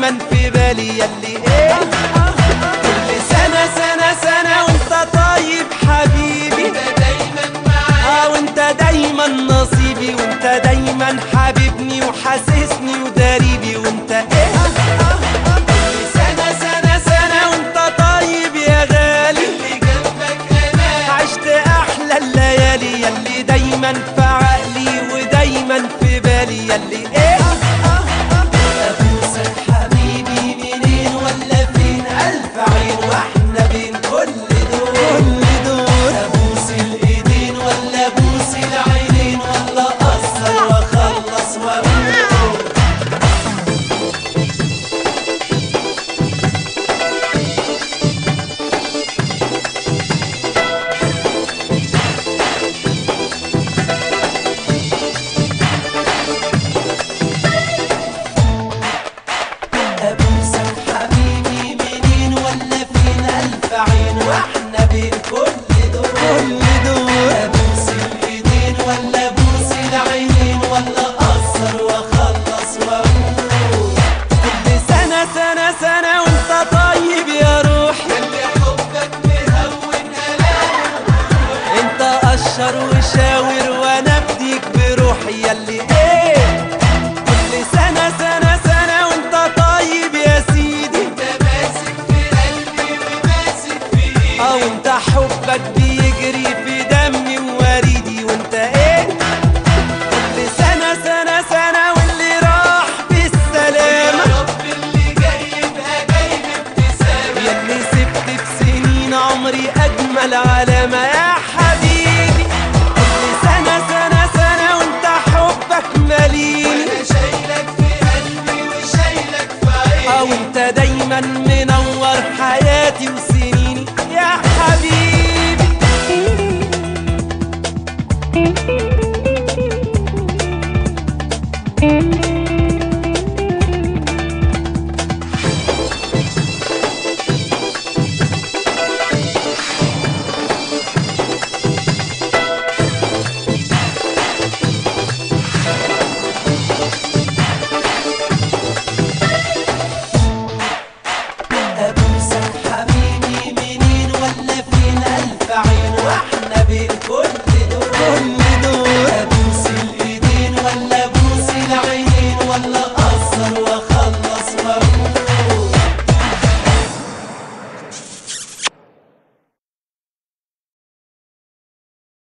دايما في بالي يلي ايه كل سنة سنة سنة وانت طيب حبيبي انت دايما معايا اه وانت دايما نصيبي وانت دايما حبيبني وحاسسني وداريبي وانت ايه كل سنة سنة سنة وانت طيب يا غالي اللي جنبك انا عشت احلى الليالي يلي دايما في عقلي ودايما في بالي يلي ايه ابوسك حبيبي منين ولا فين الف عين واحنا بين كل دول كل دول ابوس الايدين ولا ابوس العينين ولا اقصر واخلص واقول ابوسك حبيبي منين ولا فين الف عين واحنا بين كل دول كل دول ابوس الايدين ولا ابوس العينين ولا اقصر واخلص واقول كل سنه سنه سنه وانت طيب يا روحي اللي حبك مهون الامي انت قشر وشاور وانا بديك بروحي يلي ايه كل سنه سنه سنه وانت طيب يا سيدي انت ماسك في قلبي وماسك في ايدي اه وانت حبك بيجري في دمي ووريدي وانت ايه كل سنة سنة سنة واللي راح يا بالسلامة رب اللي جاي يبقى جاي بابتسامه يلي سبت في سنين عمري أجمل علامة يا حبيبي كل سنة سنة سنة وانت حبك ماليني وانا شايلك في قلبي وشايلك في اه عيني وانت دايما منور حياتي وسنين